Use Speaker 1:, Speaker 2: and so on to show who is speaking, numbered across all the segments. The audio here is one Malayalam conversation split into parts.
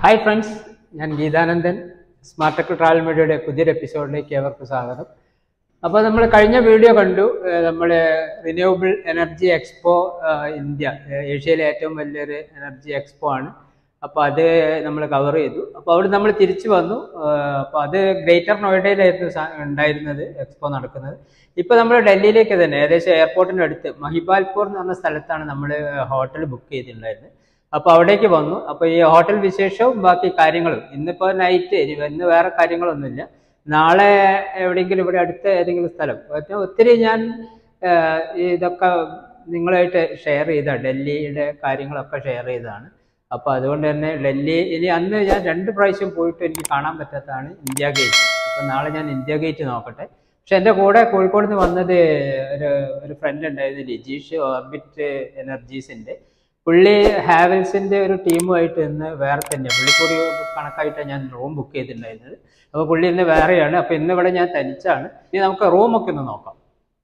Speaker 1: ഹായ് ഫ്രണ്ട്സ് ഞാൻ ഗീതാനന്ദൻ സ്മാർട്ട് ടെക് ട്രാവൽ മീഡിയയുടെ പുതിയൊരു എപ്പിസോഡിലേക്ക് ഏവർക്കും സ്വാഗതം അപ്പോൾ നമ്മൾ കഴിഞ്ഞ വീഡിയോ കണ്ടു നമ്മൾ റിന്യൂവബിൾ എനർജി എക്സ്പോ ഇന്ത്യ ഏഹ് ഏഷ്യയിലെ ഏറ്റവും വലിയൊരു എനർജി എക്സ്പോ ആണ് അപ്പോൾ അത് നമ്മൾ കവർ ചെയ്തു അപ്പോൾ അവിടെ നമ്മൾ തിരിച്ചു വന്നു അപ്പോൾ അത് ഗ്രേറ്റർ നോയിഡയിലായിരുന്നു സാ- ഉണ്ടായിരുന്നത് എക്സ്പോ നടക്കുന്നത് ഇപ്പോൾ നമ്മൾ ഡൽഹിയിലേക്ക് തന്നെ ഏകദേശം എയർപോർട്ടിൻ്റെ അടുത്ത് മഹിബാൽപൂർ എന്ന് പറഞ്ഞ സ്ഥലത്താണ് നമ്മൾ ഹോട്ടൽ ബുക്ക് ചെയ്തിട്ടുണ്ടായിരുന്നത് അപ്പോൾ അവിടേക്ക് വന്നു അപ്പോൾ ഈ ഹോട്ടൽ വിശേഷവും ബാക്കി കാര്യങ്ങളും ഇന്നിപ്പോൾ നൈറ്റ് ഇന്ന് വേറെ കാര്യങ്ങളൊന്നുമില്ല നാളെ എവിടെയെങ്കിലും ഇവിടെ അടുത്ത ഏതെങ്കിലും സ്ഥലം പക്ഷേ ഒത്തിരി ഞാൻ ആഹ്, ഇതൊക്കെ നിങ്ങളായിട്ട് ഷെയർ ചെയ്ത ഡൽഹിയുടെ കാര്യങ്ങളൊക്കെ ഷെയർ ചെയ്തതാണ് അപ്പോൾ അതുകൊണ്ട് തന്നെ ഡൽഹി ഇനി അന്ന് ഞാൻ രണ്ട് പ്രാവശ്യം പോയിട്ട് എനിക്ക് കാണാൻ പറ്റാത്തതാണ് ഇന്ത്യ ഗേറ്റ് അപ്പോൾ നാളെ ഞാൻ ഇന്ത്യ ഗേറ്റ് നോക്കട്ടെ പക്ഷെ എൻ്റെ കൂടെ കോഴിക്കോട് നിന്ന് വന്നത് ഒരു ഒരു ഫ്രണ്ട് ഉണ്ടായിരുന്നു ലിജീഷ് ഓർബിറ്റ് എനർജീസിൻ്റെ പുള്ളി ഹാവൽസിന്റെ ഒരു ടീമുമായിട്ട് ഇന്ന് വേറെ തന്നെ പുള്ളിക്കൂടി കണക്കായിട്ടാണ് ഞാൻ റൂം ബുക്ക് ചെയ്തിട്ടുണ്ടായിരുന്നത് അപ്പോൾ പുള്ളി ഇന്ന് വേറെയാണ് അപ്പോൾ ഇന്ന് ഇവിടെ ഞാൻ തനിച്ചാണ് ഇനി നമുക്ക് റൂമൊക്കെ ഒന്ന് നോക്കാം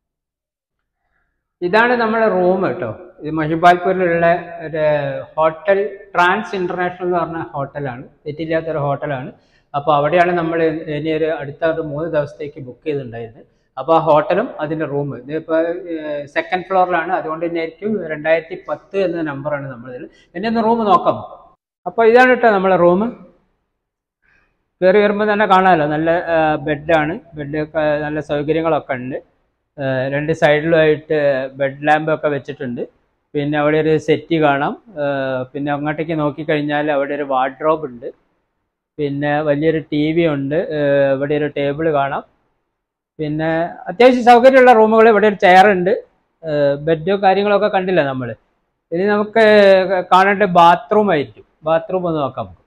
Speaker 1: ഇതാണ് നമ്മുടെ റൂം കേട്ടോ ഇത് മഹിബാൽപൂരിലുള്ള ഒരു ഹോട്ടൽ ട്രാൻസ് ഇന്റർനാഷണൽ എന്ന് പറഞ്ഞ ഹോട്ടലാണ് തെറ്റില്ലാത്തൊരു ഹോട്ടലാണ് അപ്പോൾ അവിടെയാണ് നമ്മൾ ഇനി ഒരു അടുത്ത ഒരു മൂന്ന് ദിവസത്തേക്ക് ബുക്ക് ചെയ്തിട്ടുണ്ടായിരുന്നത് അപ്പോൾ ആ ഹോട്ടലും അതിൻ്റെ റൂം ഇതിപ്പോൾ സെക്കൻഡ് ഫ്ലോറിലാണ് അതുകൊണ്ട് തന്നെ ആയിരിക്കും രണ്ടായിരത്തി പത്ത് എന്ന നമ്പറാണ് നമ്മളിതിൽ പിന്നെ ഒന്ന് റൂം നോക്കാം അപ്പോൾ ഇതാണ് കേട്ടോ നമ്മളെ റൂം കയറി വരുമ്പോൾ തന്നെ കാണാമല്ലോ നല്ല ബെഡാണ് ബെഡ് നല്ല സൗകര്യങ്ങളൊക്കെ ഉണ്ട് ആ, രണ്ട് സൈഡിലുമായിട്ട് ബെഡ് ലാമ്പ് ഒക്കെ വെച്ചിട്ടുണ്ട് പിന്നെ അവിടെ ഒരു സെറ്റ് കാണാം ആ, പിന്നെ അങ്ങോട്ടേക്ക് നോക്കിക്കഴിഞ്ഞാൽ അവിടെ ഒരു വാർഡ്രോബ് ഉണ്ട് പിന്നെ വലിയൊരു ടി വി ഉണ്ട് ആ, ഇവിടെ ഒരു ടേബിൾ കാണാം പിന്നെ അത്യാവശ്യം സൗകര്യമുള്ള റൂമുകൾ ഇവിടെ ഒരു ചെയർ ഉണ്ട് ബെഡ് കാര്യങ്ങളൊക്കെ കണ്ടില്ല നമ്മൾ ഇനി നമുക്ക് കാണേണ്ട ബാത്റൂം ആയിരിക്കും ബാത്റൂം ഒന്ന് നോക്കാം നമുക്ക്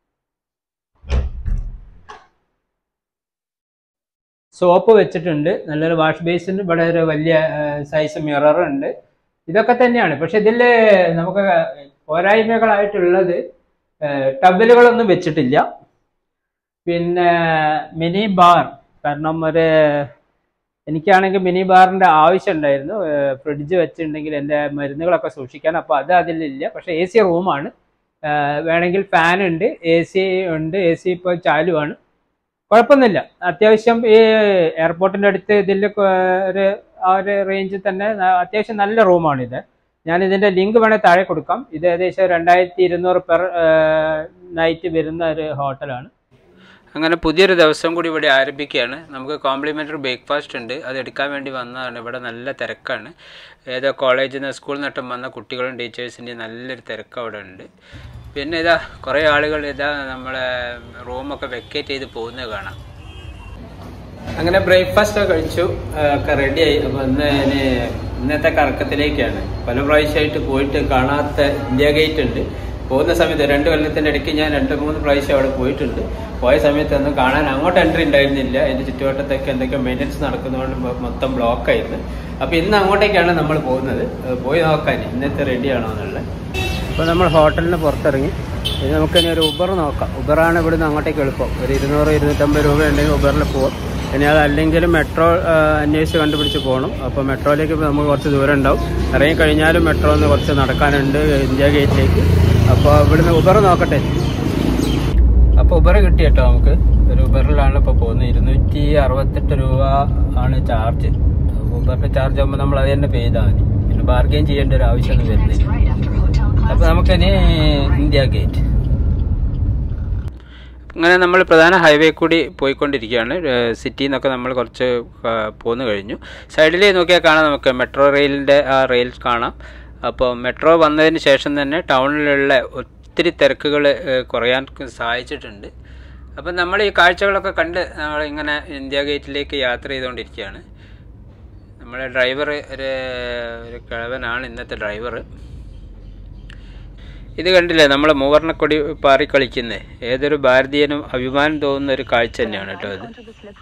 Speaker 1: സോപ്പ് വെച്ചിട്ടുണ്ട് നല്ലൊരു വാഷ് ബേസിൻ ഇവിടെ ഒരു വലിയ സൈസ് മിറർ ഉണ്ട് ഇതൊക്കെ തന്നെയാണ് പക്ഷെ ഇതിൽ നമുക്ക് പോരായ്മകളായിട്ടുള്ളത് ടബലുകളൊന്നും വെച്ചിട്ടില്ല പിന്നെ മിനി ബാർ കാരണം ഒരു എനിക്കാണെങ്കിൽ മിനി ബാറിൻ്റെ ആവശ്യം ഉണ്ടായിരുന്നു ഫ്രിഡ്ജ് വെച്ചിട്ടുണ്ടെങ്കിൽ എൻ്റെ മരുന്നുകളൊക്കെ സൂക്ഷിക്കാൻ അപ്പോൾ അത് അതിലില്ല പക്ഷേ എ സി റൂമാണ് വേണമെങ്കിൽ ഫാൻ ഉണ്ട് എ സി ഉണ്ട് എ സി ഇപ്പോൾ ചാലുവാണ് കുഴപ്പമൊന്നുമില്ല അത്യാവശ്യം ഈ എയർപോർട്ടിൻ്റെ അടുത്ത് ഇതിൽ ഒരു ആ ഒരു റേഞ്ചിൽ തന്നെ ന- അത്യാവശ്യം നല്ല റൂമാണിത് ഞാൻ ഇതിൻ്റെ ലിങ്ക് വേണേൽ താഴെ കൊടുക്കാം ഇത് ഏകദേശം രണ്ടായിരത്തി ഇരുന്നൂറ് പെർ നൈറ്റ് വരുന്ന ഒരു ഹോട്ടലാണ് അങ്ങനെ പുതിയൊരു ദിവസം കൂടി ഇവിടെ ആരംഭിക്കുകയാണ് നമുക്ക് കോംപ്ലിമെൻ്ററി ബ്രേക്ക്ഫാസ്റ്റ് ഉണ്ട് അത് എടുക്കാൻ വേണ്ടി വന്നതാണ് ഇവിടെ നല്ല തിരക്കാണ് ഏതോ കോളേജിൽ നിന്ന് സ്കൂളിൽ നിന്നിട്ടും വന്ന കുട്ടികളും ടീച്ചേഴ്സിൻ്റെയും നല്ലൊരു തിരക്ക് അവിടെ ഉണ്ട് പിന്നെ ഇതാ കുറേ ആളുകൾ ഇതാ നമ്മളെ റൂമൊക്കെ വെക്കേറ്റ് ചെയ്ത് പോകുന്നത് കാണാം അങ്ങനെ ബ്രേക്ക്ഫാസ്റ്റ് ഒക്കെ കഴിച്ചു ആ, ഒക്കെ റെഡിയായി അപ്പോൾ ഇന്ന് ഇനി ഇന്നത്തെ കറക്കത്തിലേക്കാണ് പല പ്രാവശ്യമായിട്ട് പോയിട്ട് കാണാത്ത ഇന്ത്യ ഗേറ്റ് ഉണ്ട് പോകുന്ന സമയത്ത് രണ്ട് കൊല്ലത്തിൻ്റെ ഇടയ്ക്ക് ഞാൻ രണ്ട് മൂന്ന് പ്രാവശ്യം അവിടെ പോയിട്ടുണ്ട് പോയ സമയത്ത് ഒന്നും കാണാൻ അങ്ങോട്ട് എൻട്രി ഉണ്ടായിരുന്നില്ല അതിൻ്റെ ചുറ്റുവട്ടത്തൊക്കെ എന്തൊക്കെ മെയിൻ്റനൻസ് നടക്കുന്നതുകൊണ്ട് മൊ- മൊത്തം ബ്ലോക്കായിരുന്നു അപ്പോൾ ഇന്ന് അങ്ങോട്ടേക്കാണ് നമ്മൾ പോകുന്നത് അത് പോയി നോക്കാൻ ഇന്നത്തെ റെഡിയാണോ എന്നുള്ളത് അപ്പോൾ നമ്മൾ ഹോട്ടലിന് പുറത്തിറങ്ങി ഇനി നമുക്കിനി ഒരു ഉബർ നോക്കാം ഉബറാണ് ഇവിടുന്ന് അങ്ങോട്ടേക്ക് എളുപ്പം ഒരു ഇരുന്നൂറ് ഇരുന്നൂറ്റമ്പത് രൂപ ഉണ്ടെങ്കിൽ ഉബറിൽ പോവാം ഇനി അതല്ലെങ്കിൽ മെട്രോ ആ, അന്വേഷിച്ച് കണ്ടുപിടിച്ച് പോകണം അപ്പോൾ മെട്രോയിലേക്ക് ഇപ്പോൾ നമുക്ക് കുറച്ച് ദൂരം ഉണ്ടാവും ഇറങ്ങി കഴിഞ്ഞാലും മെട്രോ ഒന്ന് കുറച്ച് നടക്കാനുണ്ട് ഇന്ത്യ ഗേറ്റിലേക്ക് അപ്പോൾ ഇവിടുന്ന് ഉബർ നോക്കട്ടെ അപ്പോൾ ഉബർ കിട്ടി കേട്ടോ നമുക്ക് ഒരു ഉബറിലാണ് ഇപ്പോൾ പോകുന്നത് ഇരുന്നൂറ്റി അറുപത്തെട്ട് രൂപ ആണ് ചാർജ് ഉബറിൻ്റെ ചാർജ് ആകുമ്പോൾ നമ്മൾ അത് തന്നെ പേ ചെയ്താൽ മതി പിന്നെ ബാർഗെയിൻ ചെയ്യേണ്ട ഒരു ആവശ്യമൊന്നും വരുന്നില്ല അപ്പോൾ നമുക്കിനി ഇന്ത്യ ഗേറ്റ് അങ്ങനെ നമ്മൾ പ്രധാന ഹൈവേ കൂടി പോയിക്കൊണ്ടിരിക്കുകയാണ് സിറ്റിയിൽ നിന്നൊക്കെ നമ്മൾ കുറച്ച് ആ, പോന്നു കഴിഞ്ഞു സൈഡിൽ നോക്കിയാൽ കാണാം നമുക്ക് മെട്രോ റെയിലിൻ്റെ ആ റെയിൽ കാണാം അപ്പോൾ മെട്രോ വന്നതിന് ശേഷം തന്നെ ടൗണിലുള്ള ഒത്തിരി തിരക്കുകൾ കുറയാൻ സഹായിച്ചിട്ടുണ്ട് അപ്പം നമ്മൾ ഈ കാഴ്ചകളൊക്കെ കണ്ട് നമ്മൾ ഇങ്ങനെ ഇന്ത്യ ഗേറ്റിലേക്ക് യാത്ര ചെയ്തുകൊണ്ടിരിക്കുകയാണ് നമ്മുടെ ഡ്രൈവർ ഒരു ഒരു കിഴവനാണ് ഇന്നത്തെ ഡ്രൈവർ ഇത് കണ്ടില്ലേ നമ്മളെ മൂവർണ്ണക്കൊടി പാറി കളിക്കുന്നത് ഏതൊരു ഭാരതീയനും അഭിമാനം തോന്നുന്ന ഒരു കാഴ്ച തന്നെയാണ് കേട്ടോ അത്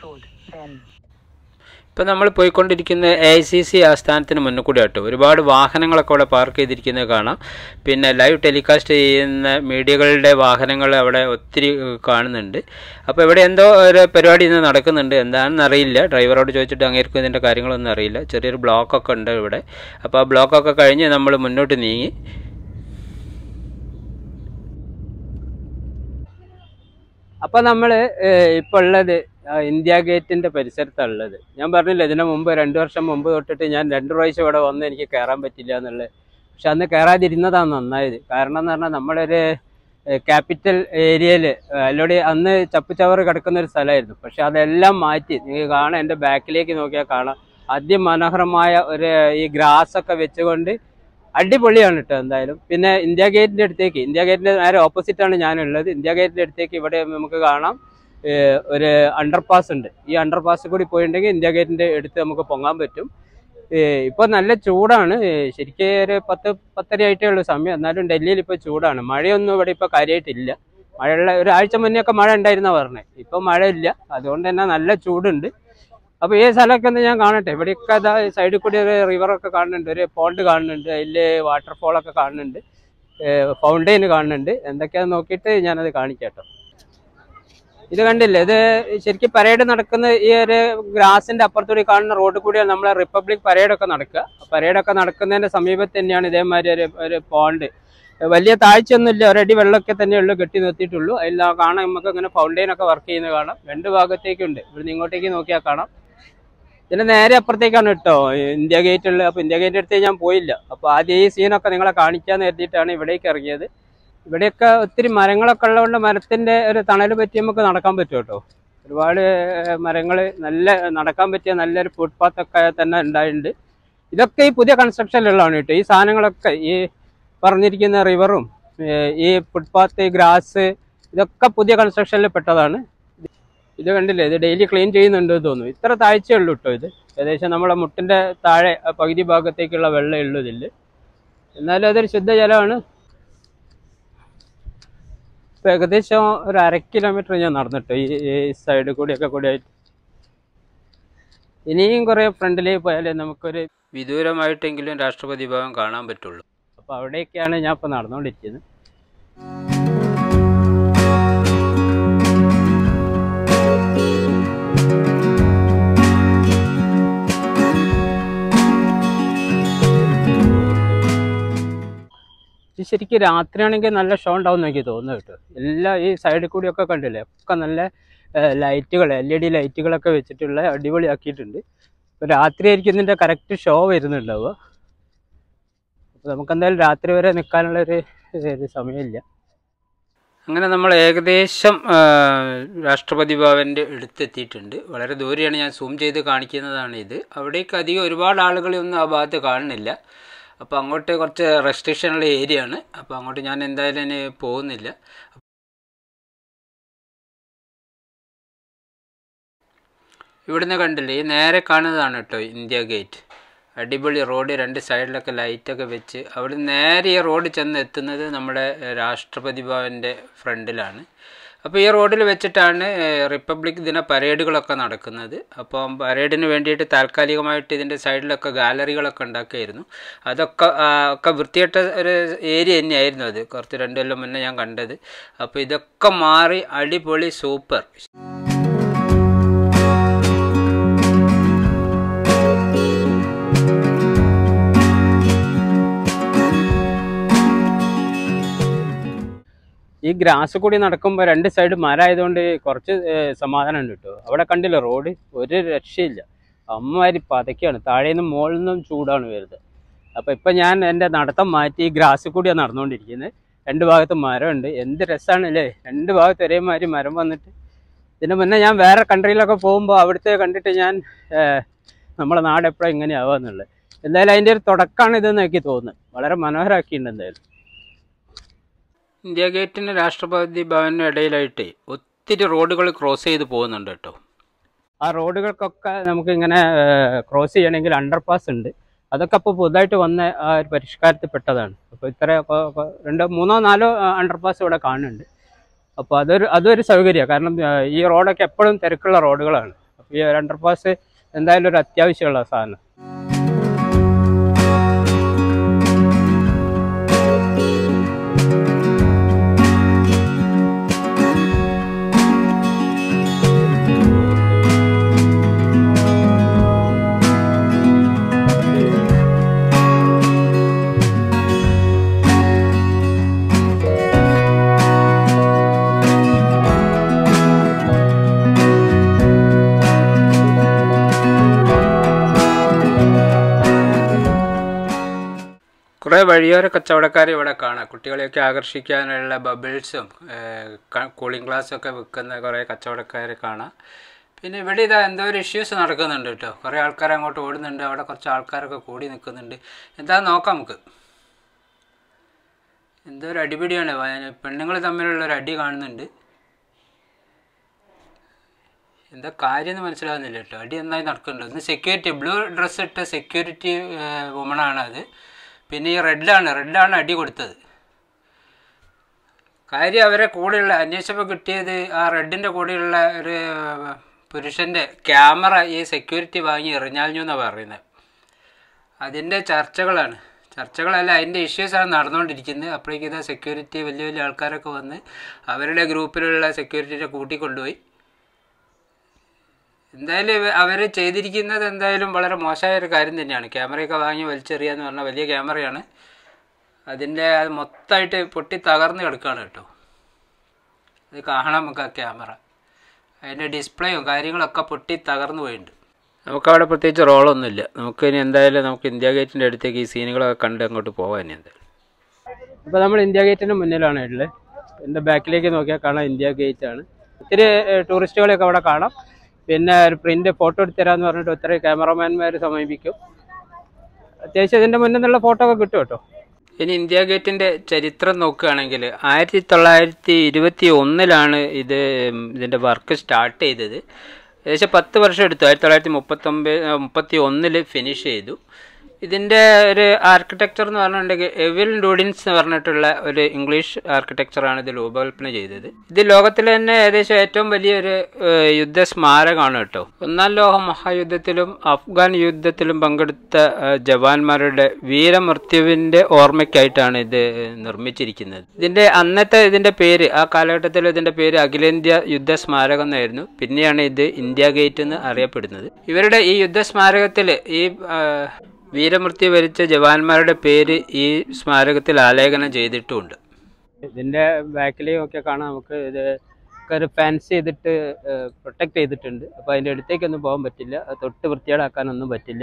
Speaker 1: ഇപ്പം നമ്മൾ പോയിക്കൊണ്ടിരിക്കുന്ന എ ഐ സി സി ആസ്ഥാനത്തിന് മുന്നിൽ കൂടി ആട്ടോ ഒരുപാട് വാഹനങ്ങളൊക്കെ അവിടെ പാർക്ക് ചെയ്തിരിക്കുന്നത് കാണാം പിന്നെ ലൈവ് ടെലികാസ്റ്റ് ചെയ്യുന്ന മീഡിയകളുടെ വാഹനങ്ങൾ അവിടെ ഒത്തിരി ഏഹ്, കാണുന്നുണ്ട് അപ്പോൾ ഇവിടെ എന്തോ ഒരു പരിപാടി ഇന്ന് നടക്കുന്നുണ്ട് എന്താണെന്ന് അറിയില്ല ഡ്രൈവറോട് ചോദിച്ചിട്ട് അങ്ങേർക്കും ഇതിൻ്റെ കാര്യങ്ങളൊന്നും അറിയില്ല ചെറിയൊരു ബ്ലോക്കൊക്കെ ഉണ്ട് ഇവിടെ അപ്പോൾ ആ ബ്ലോക്കൊക്കെ കഴിഞ്ഞ് നമ്മൾ മുന്നോട്ട് നീങ്ങി അപ്പൊ നമ്മള് ഏഹ്, ഇപ്പൊ ഉള്ളത് ആ, ഇന്ത്യ ഗേറ്റിന്റെ പരിസരത്താണ് ഉള്ളത് ഞാൻ പറഞ്ഞില്ല ഇതിനു മുമ്പ് രണ്ടു വർഷം മുമ്പ് തൊട്ടിട്ട് ഞാൻ രണ്ടു പ്രാവശ്യം ഇവിടെ വന്ന് എനിക്ക് കയറാൻ പറ്റില്ല എന്നുള്ളത് പക്ഷെ അന്ന് കയറാതിരുന്നതാണ് നന്നായത് കാരണം എന്ന് പറഞ്ഞാൽ നമ്മളൊരു ക്യാപിറ്റൽ ഏരിയയിൽ അല്ലോടെ അന്ന് ചപ്പുചവറ് കിടക്കുന്ന ഒരു സ്ഥലമായിരുന്നു പക്ഷെ അതെല്ലാം മാറ്റി നിങ്ങൾക്ക് കാണാം എൻ്റെ ബാക്കിലേക്ക് നോക്കിയാൽ കാണാം അതിമനോഹരമായ ഒരു ഈ ഗ്രാസ് ഒക്കെ വെച്ചുകൊണ്ട് അടിപൊളിയാണ് കേട്ടോ എന്തായാലും പിന്നെ ഇന്ത്യ ഗേറ്റിന്റെ അടുത്തേക്ക് ഇന്ത്യ ഗേറ്റിന്റെ നേരെ ഓപ്പോസിറ്റ് ആണ് ഞാനുള്ളത് ഇന്ത്യ ഗേറ്റിന്റെ അടുത്തേക്ക് ഇവിടെ നമുക്ക് കാണാം ഏഹ് ഒരു അണ്ടർപാസ് ഉണ്ട് ഈ അണ്ടർപാസ് കൂടി പോയിട്ടുണ്ടെങ്കിൽ ഇന്ത്യ ഗേറ്റിന്റെ അടുത്ത് നമുക്ക് പൊങ്ങാൻ പറ്റും ഏഹ് ഇപ്പൊ നല്ല ചൂടാണ് ഏഹ് ശരിക്കും ഒരു പത്ത് പത്തര ആയിട്ടേ ഉള്ളൂ സമയം എന്നാലും ഡൽഹിയിൽ ഇപ്പൊ ചൂടാണ് മഴയൊന്നും ഇവിടെ ഇപ്പൊ കാര്യമായിട്ടില്ല മഴയുള്ള ഒരാഴ്ച മുന്നേ ഒക്കെ മഴ ഉണ്ടായിരുന്ന പറഞ്ഞത് ഇപ്പൊ മഴ ഇല്ല അതുകൊണ്ട് തന്നെ നല്ല ചൂടുണ്ട് അപ്പൊ ഈ സ്ഥലമൊക്കെ ഒന്ന് ഞാൻ കാണട്ടെ ഇവിടെയൊക്കെ അതാ സൈഡിൽ കൂടി ഒരു റിവർ ഒക്കെ കാണുന്നുണ്ട് ഒരു പോണ്ട് കാണുന്നുണ്ട് അതില് വാട്ടർഫോൾ ഒക്കെ കാണുന്നുണ്ട് ഫൗണ്ടെയിൻ കാണുന്നുണ്ട് എന്തൊക്കെയാന്ന് നോക്കിയിട്ട് ഞാനത് കാണിക്കാട്ടോ ഇത് കണ്ടില്ലേ ഇത് ശരിക്കും പരേഡ് നടക്കുന്ന ഈ ഒരു ഗ്രാസിന്റെ അപ്പുറത്തൂടി കാണുന്ന റോഡ് കൂടിയാണ് നമ്മളെ റിപ്പബ്ലിക് പരേഡൊക്കെ നടക്കുക പരേഡൊക്കെ നടക്കുന്നതിന്റെ സമീപത്ത് തന്നെയാണ് ഇതേമാതിരി ഒരു ഒരു പോണ്ട് വലിയ താഴ്ചയൊന്നുമില്ല ഒരടി വെള്ളമൊക്കെ തന്നെ ഉള്ളൂ കെട്ടി നിർത്തിയിട്ടുള്ളൂ അതിൽ കാണാം നമുക്ക് ഇങ്ങനെ ഫൗണ്ടെയിൻ ഒക്കെ വർക്ക് ചെയ്യുന്നത് കാണാം രണ്ട് ഭാഗത്തേക്കുണ്ട് ഇവിടുന്ന് ഇങ്ങോട്ടേക്ക് നോക്കിയാൽ കാണാം ഇതിന്റെ നേരെ അപ്പുറത്തേക്കാണ് കേട്ടോ ഇന്ത്യ ഗേറ്റ് ഉള്ളത് അപ്പൊ ഇന്ത്യ ഗേറ്റ് അടുത്ത് ഞാൻ പോയില്ല അപ്പൊ ആദ്യം ഈ സീനൊക്കെ നിങ്ങളെ കാണിക്കാന്ന് കരുതിയിട്ടാണ് ഇവിടേക്ക് ഇറങ്ങിയത് ഇവിടെയൊക്കെ ഒത്തിരി മരങ്ങളൊക്കെ ഉള്ളതുകൊണ്ട് മരത്തിന്റെ ഒരു തണൽ പറ്റി നമുക്ക് നടക്കാൻ പറ്റും കേട്ടോ ഒരുപാട് മരങ്ങൾ നല്ല നടക്കാൻ പറ്റിയ നല്ലൊരു ഫുട്പാത്ത് ഒക്കെ തന്നെ ഉണ്ടായിട്ടുണ്ട് ഇതൊക്കെ ഈ പുതിയ കൺസ്ട്രക്ഷനിലുള്ളതാണ് കേട്ടോ ഈ സാധനങ്ങളൊക്കെ ഈ പറഞ്ഞിരിക്കുന്ന റിവറും ഈ ഫുട്പാത്ത് ഗ്രാസ് ഇതൊക്കെ പുതിയ കൺസ്ട്രക്ഷനിൽ പെട്ടതാണ് ഇത് കണ്ടില്ലേ ഇത് ഡെയിലി ക്ലീൻ ചെയ്യുന്നുണ്ട് എന്ന് തോന്നുന്നു ഇത്ര താഴ്ചയേ ഉള്ളൂ കേട്ടോ ഇത് ഏകദേശം നമ്മളെ മുട്ടിന്റെ താഴെ ആ പകുതി ഭാഗത്തേക്കുള്ള വെള്ളമേ ഉള്ളൂ ഇതിൽ എന്നാലും അതൊരു ശുദ്ധജലമാണ് ഇപ്പൊ ഏകദേശം ഒരു അര കിലോമീറ്റർ ഞാൻ നടന്നിട്ട് ഈ ഈ സൈഡിൽ കൂടിയൊക്കെ കൂടി ആയിട്ട് ഇനിയും കുറെ ഫ്രണ്ടിലേക്ക് പോയാലേ നമുക്കൊരു വിദൂരമായിട്ടെങ്കിലും രാഷ്ട്രപതി ഭവൻ കാണാൻ പറ്റുള്ളൂ അപ്പൊ അവിടെയൊക്കെയാണ് ഞാൻ ഇപ്പൊ നടന്നുകൊണ്ടിരിക്കുന്നത് ഇത് ശരിക്കും രാത്രിയാണെങ്കിൽ നല്ല ഷോ ഉണ്ടാവും എനിക്ക് തോന്നുന്നു കേട്ടോ എല്ലാ ഈ സൈഡിൽ കൂടിയൊക്കെ കണ്ടില്ലേ ഒക്കെ നല്ല ലൈറ്റുകൾ എൽ ഇ ഡി ലൈറ്റുകളൊക്കെ വെച്ചിട്ടുള്ള അടിപൊളിയാക്കിയിട്ടുണ്ട് ഇപ്പോൾ രാത്രി ആയിരിക്കും ഇതിൻ്റെ കറക്റ്റ് ഷോ വരുന്നുണ്ടാവുക അപ്പോൾ നമുക്ക് എന്തായാലും രാത്രി വരെ നിൽക്കാനുള്ള ഒരു ഒരു സമയമില്ല അങ്ങനെ നമ്മൾ ഏകദേശം ആ, രാഷ്ട്രപതി ഭവൻ്റെ അടുത്തെത്തിയിട്ടുണ്ട് വളരെ ദൂരെയാണ് ഞാൻ സൂം ചെയ്ത് കാണിക്കുന്നതാണ് ഇത് അവിടേക്ക് അധികം ഒരുപാട് ആളുകളൊന്നും ആ ഭാഗത്ത് കാണുന്നില്ല അപ്പോൾ അങ്ങോട്ട് കുറച്ച് റെസ്ട്രിക്ഷൻ ഉള്ള ഏരിയ ആണ് അപ്പോൾ അങ്ങോട്ട് ഞാൻ എന്തായാലും ഇനി പോകുന്നില്ല ഇവിടുന്ന് കണ്ടില്ലേ ഈ നേരെ കാണുന്നതാണ് കേട്ടോ ഇന്ത്യ ഗേറ്റ് അടിപൊളി റോഡ് രണ്ട് സൈഡിലൊക്കെ ലൈറ്റൊക്കെ വെച്ച് അവിടെ നേരെ ഈ റോഡ് ചെന്ന് എത്തുന്നത് നമ്മുടെ ഏഹ്, രാഷ്ട്രപതി ഭവൻ്റെ ഫ്രണ്ടിലാണ് അപ്പോൾ ഈ റോഡിൽ വെച്ചിട്ടാണ് ഏഹ്, റിപ്പബ്ലിക് ദിന പരേഡുകളൊക്കെ നടക്കുന്നത് അപ്പം പരേഡിന് വേണ്ടിയിട്ട് താൽക്കാലികമായിട്ട് ഇതിൻ്റെ സൈഡിലൊക്കെ ഗാലറികളൊക്കെ ഉണ്ടാക്കിയായിരുന്നു അതൊക്കെ ആ, ഒക്കെ വൃത്തികെട്ട ഒരു ഏരിയ തന്നെയായിരുന്നു അത് കുറച്ച് രണ്ട് കൊല്ലം മുന്നേ ഞാൻ കണ്ടത് അപ്പോൾ ഇതൊക്കെ മാറി അടിപൊളി സൂപ്പർ ഈ ഗ്രാസ് കൂടി നടക്കുമ്പോൾ രണ്ട് സൈഡ് മരമായതുകൊണ്ട് കുറച്ച് ഏഹ്, സമാധാനം ഉണ്ട് കേട്ടോ അവിടെ കണ്ടില്ല റോഡ് ഒരു രക്ഷയില്ല അമ്മമാരി പതയ്ക്കാണ് താഴെ നിന്നും മുകളിൽ നിന്നും ചൂടാണ് വരുന്നത് അപ്പോൾ ഇപ്പം ഞാൻ എൻ്റെ നടത്തം മാറ്റി ഈ ഗ്രാസ് കൂടിയാണ് നടന്നുകൊണ്ടിരിക്കുന്നത് രണ്ട് ഭാഗത്ത് മരമുണ്ട് എന്ത് രസമാണ് അല്ലേ രണ്ട് ഭാഗത്ത് ഒരേമാതിരി മരം വന്നിട്ട് ഇതിന് മുന്നേ ഞാൻ വേറെ കൺട്രിയിലൊക്കെ പോകുമ്പോൾ അവിടുത്തെ കണ്ടിട്ട് ഞാൻ ഏഹ്, നമ്മളെ നാട് എപ്പോഴും ഇങ്ങനെയാവാന്നുള്ളത് എന്തായാലും അതിൻ്റെ ഒരു തുടക്കമാണ് ഇതെന്ന് എനിക്ക് തോന്നുന്നത് വളരെ മനോഹരമാക്കിയിട്ടുണ്ട് എന്തായാലും ഇന്ത്യ ഗേറ്റിന് രാഷ്ട്രപതി ഭവനും ഇടയിലായിട്ട് ഒത്തിരി റോഡുകൾ ക്രോസ് ചെയ്ത് പോകുന്നുണ്ട് കേട്ടോ ആ റോഡുകൾക്കൊക്കെ നമുക്ക് ഇങ്ങനെ ക്രോസ് ചെയ്യണമെങ്കിൽ അണ്ടർപാസ് ഉണ്ട് അതൊക്കെ അപ്പോൾ പുതുതായിട്ട് വന്ന ആ ഒരു പരിഷ്കാരത്തിൽ പെട്ടതാണ് അപ്പോൾ ഇത്ര കൊ- കൊ- രണ്ടോ മൂന്നോ നാലോ അണ്ടർപാസ് ഇവിടെ കാണുന്നുണ്ട് അപ്പോൾ അതൊരു അതൊരു സൗകര്യമാണ് കാരണം ആ, ഈ റോഡൊക്കെ എപ്പോഴും തിരക്കുള്ള റോഡുകളാണ് അപ്പോൾ ഈ ഒരു അണ്ടർപാസ് എന്തായാലും ഒരു അത്യാവശ്യമുള്ള സാധനം കുറേ വഴിയോര കച്ചവടക്കാരെ ഇവിടെ കാണാം കുട്ടികളെയൊക്കെ ആകർഷിക്കാനുള്ള ബബിൾസും കൂളിംഗ് ഗ്ലാസ്സും ഒക്കെ വിൽക്കുന്ന കുറേ കച്ചവടക്കാരെ കാണാം പിന്നെ ഇവിടെ ഇതാ എന്തോ ഒരു ഇഷ്യൂസ് നടക്കുന്നുണ്ട് കേട്ടോ കുറേ ആൾക്കാർ അങ്ങോട്ട് ഓടുന്നുണ്ട് അവിടെ കുറച്ച് ആൾക്കാരൊക്കെ കൂടി നിൽക്കുന്നുണ്ട് എന്താ നോക്കാം നമുക്ക് എന്തോ ഒരു അടിപിടിയാണ് പെണ്ണുങ്ങൾ തമ്മിലുള്ള ഒരു അടി കാണുന്നുണ്ട് എന്താ കാര്യം എന്ന് മനസ്സിലാകുന്നില്ല കേട്ടോ അടി നന്നായി നടക്കുന്നുണ്ട് ഒന്ന് സെക്യൂരിറ്റി ബ്ലൂ ഡ്രസ്സ് ഇട്ട സെക്യൂരിറ്റി വുമണാണ് അത് പിന്നെ ഈ റെഡാണ് റെഡാണ് അടി കൊടുത്തത് കാര്യം അവരെ കൂടെയുള്ള അന്വേഷിച്ചപ്പോൾ കിട്ടിയത് ആ റെഡിൻ്റെ കൂടെയുള്ള ഒരു പുരുഷൻ്റെ ക്യാമറ ഈ സെക്യൂരിറ്റി വാങ്ങി എറിഞ്ഞാഞ്ഞു എന്നാണ് പറയുന്നത് അതിൻ്റെ ചർച്ചകളാണ് ചർച്ചകളല്ല അതിൻ്റെ ഇഷ്യൂസാണ് നടന്നുകൊണ്ടിരിക്കുന്നത് അപ്പോഴേക്കും ഇതാ സെക്യൂരിറ്റി വലിയ വലിയ ആൾക്കാരൊക്കെ വന്ന് അവരുടെ ഗ്രൂപ്പിലുള്ള സെക്യൂരിറ്റിയെ കൂട്ടിക്കൊണ്ടുപോയി എന്തായാലും അവർ ചെയ്തിരിക്കുന്നത് എന്തായാലും വളരെ മോശമായ ഒരു കാര്യം തന്നെയാണ് ക്യാമറയൊക്കെ വാങ്ങി വലിച്ചെറിയുക എന്ന് പറഞ്ഞാൽ വലിയ ക്യാമറയാണ് അതിൻ്റെ അത് മൊത്തമായിട്ട് പൊട്ടി തകർന്ന് കിടക്കുകയാണ് കേട്ടോ അത് കാണാം നമുക്ക് ആ ക്യാമറ അതിൻ്റെ ഡിസ്പ്ലേയും കാര്യങ്ങളൊക്കെ പൊട്ടി തകർന്നു പോയിട്ടുണ്ട് നമുക്കവിടെ പ്രത്യേകിച്ച് റോളൊന്നുമില്ല നമുക്ക് ഇനി എന്തായാലും നമുക്ക് ഇന്ത്യ ഗേറ്റിൻ്റെ അടുത്തേക്ക് ഈ സീനുകളൊക്കെ കണ്ട് അങ്ങോട്ട് പോകാൻ ഇനി എന്തായാലും ഇപ്പോൾ നമ്മൾ ഇന്ത്യ ഗേറ്റിൻ്റെ മുന്നിലാണ് ഉള്ളത് എൻ്റെ ബാക്കിലേക്ക് നോക്കിയാൽ കാണാം ഇന്ത്യ ഗേറ്റ് ആണ് ഒത്തിരി ഏഹ്, ടൂറിസ്റ്റുകളെയൊക്കെ അവിടെ കാണാം പിന്നെ ഒരു പ്രിന്റ് ഫോട്ടോ എടുത്ത് തരാമെന്ന് പറഞ്ഞിട്ട് ഒത്തിരി ക്യാമറമാൻമാർ സമീപിക്കും അത്യാവശ്യം ഇതിൻ്റെ മുന്നിൽ നിന്നുള്ള ഫോട്ടോ ഒക്കെ കിട്ടും കേട്ടോ ഇനി ഇന്ത്യ ഗേറ്റിൻ്റെ ചരിത്രം നോക്കുകയാണെങ്കിൽ ആയിരത്തി തൊള്ളായിരത്തി ഇരുപത്തി ഒന്നിലാണ് ഇത് ഇതിൻ്റെ വർക്ക് സ്റ്റാർട്ട് ചെയ്തത് ഏകദേശം പത്ത് വർഷം എടുത്തു ആയിരത്തി തൊള്ളായിരത്തി മുപ്പത്തൊമ്പത് മുപ്പത്തി ഒന്നിൽ ഫിനിഷ് ചെയ്തു ഇതിൻ്റെ ഒരു ആർക്കിടെക്ചർ എന്ന് പറഞ്ഞിട്ടുണ്ടെങ്കിൽ എവിൽ ഡൂഡിൻസ് എന്ന് പറഞ്ഞിട്ടുള്ള ഒരു ഇംഗ്ലീഷ് ആർക്കിടെക്ചറാണ് ഇത് രൂപകൽപ്പന ചെയ്തത് ഇത് ലോകത്തിലെ തന്നെ ഏകദേശം ഏറ്റവും വലിയൊരു ഏഹ്, യുദ്ധ സ്മാരകമാണ് കേട്ടോ ഒന്നാം ലോക മഹായുദ്ധത്തിലും അഫ്ഗാൻ യുദ്ധത്തിലും പങ്കെടുത്ത ഏഹ്, ജവാന്മാരുടെ വീരമൃത്യുവിൻ്റെ ഓർമ്മയ്ക്കായിട്ടാണ് ഇത് നിർമ്മിച്ചിരിക്കുന്നത് ഇതിൻ്റെ അന്നത്തെ ഇതിൻ്റെ പേര് ആ കാലഘട്ടത്തിൽ ഇതിൻ്റെ പേര് അഖിലേന്ത്യാ യുദ്ധ സ്മാരകം എന്നായിരുന്നു പിന്നെയാണ് ഇത് ഇന്ത്യ ഗേറ്റ് എന്ന് അറിയപ്പെടുന്നത് ഇവരുടെ ഈ യുദ്ധ സ്മാരകത്തിൽ ഈ ആ, വീരമൃത്യു വരിച്ച ജവാന്മാരുടെ പേര് ഈ സ്മാരകത്തിൽ ആലേഖനം ചെയ്തിട്ടുമുണ്ട് ഇതിൻ്റെ ബാക്കിലേക്ക് ഒക്കെ കാണാം നമുക്ക് ഇത് ഒക്കെ ഒരു ഫാൻസി ചെയ്തിട്ട് പ്രൊട്ടക്ട് ചെയ്തിട്ടുണ്ട് അപ്പോൾ അതിൻ്റെ അടുത്തേക്കൊന്നും പോകാൻ പറ്റില്ല അത് തൊട്ട് വൃത്തികേടാക്കാനൊന്നും പറ്റില്ല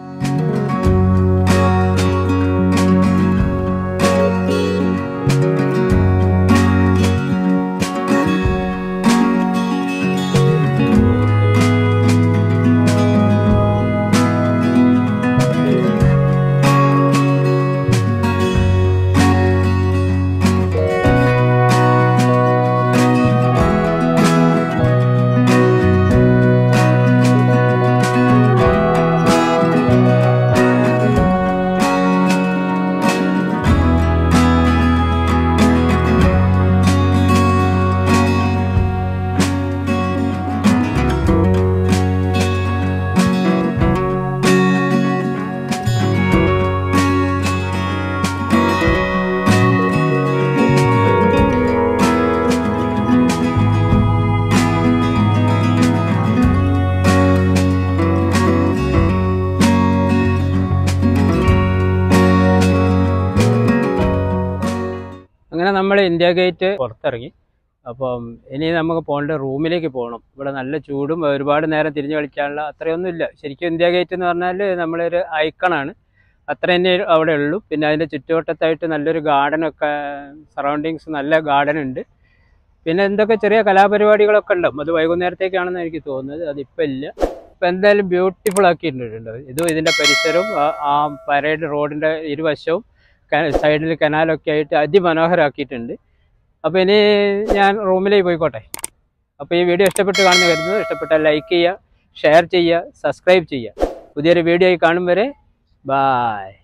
Speaker 1: അങ്ങനെ നമ്മൾ ഇന്ത്യ ഗേറ്റ് പുറത്തിറങ്ങി അപ്പം ഇനി നമുക്ക് പോകേണ്ട റൂമിലേക്ക് പോകണം ഇവിടെ നല്ല ചൂടും ഒരുപാട് നേരം തിരിഞ്ഞു കളിക്കാനുള്ള അത്രയൊന്നും ഇല്ല ശരിക്കും ഇന്ത്യ ഗേറ്റ് എന്ന് പറഞ്ഞാൽ നമ്മളൊരു ഐക്കണാണ് അത്ര തന്നെ അവിടെ ഉള്ളൂ പിന്നെ അതിൻ്റെ ചുറ്റുവട്ടത്തായിട്ട് നല്ലൊരു ഗാർഡനൊക്കെ സറൗണ്ടിങ്സ് നല്ല ഗാർഡൻ ഉണ്ട് പിന്നെ എന്തൊക്കെ ചെറിയ കലാപരിപാടികളൊക്കെ ഉണ്ടാവും അത് വൈകുന്നേരത്തേക്കാണെന്ന് എനിക്ക് തോന്നുന്നത് അതിപ്പോൾ ഇല്ല ഇപ്പം എന്തായാലും ബ്യൂട്ടിഫുൾ ആക്കിയിട്ടുണ്ട് ഇതും ഇതിൻ്റെ പരിസരവും ആ- ആ പരേഡ് റോഡിൻ്റെ ഇരുവശവും സൈഡിൽ കനാലൊക്കെ ആയിട്ട് അതിമനോഹരമാക്കിയിട്ടുണ്ട് അപ്പോൾ ഇനി ഞാൻ റൂമിലേക്ക് പോയിക്കോട്ടെ അപ്പോൾ ഈ വീഡിയോ ഇഷ്ടപ്പെട്ട് കാണുന്ന കരുതുന്നു ഇഷ്ടപ്പെട്ടാൽ ലൈക്ക് ചെയ്യുക ഷെയർ ചെയ്യുക സബ്സ്ക്രൈബ് ചെയ്യുക പുതിയൊരു വീഡിയോ ആയി കാണും വരെ ബായ്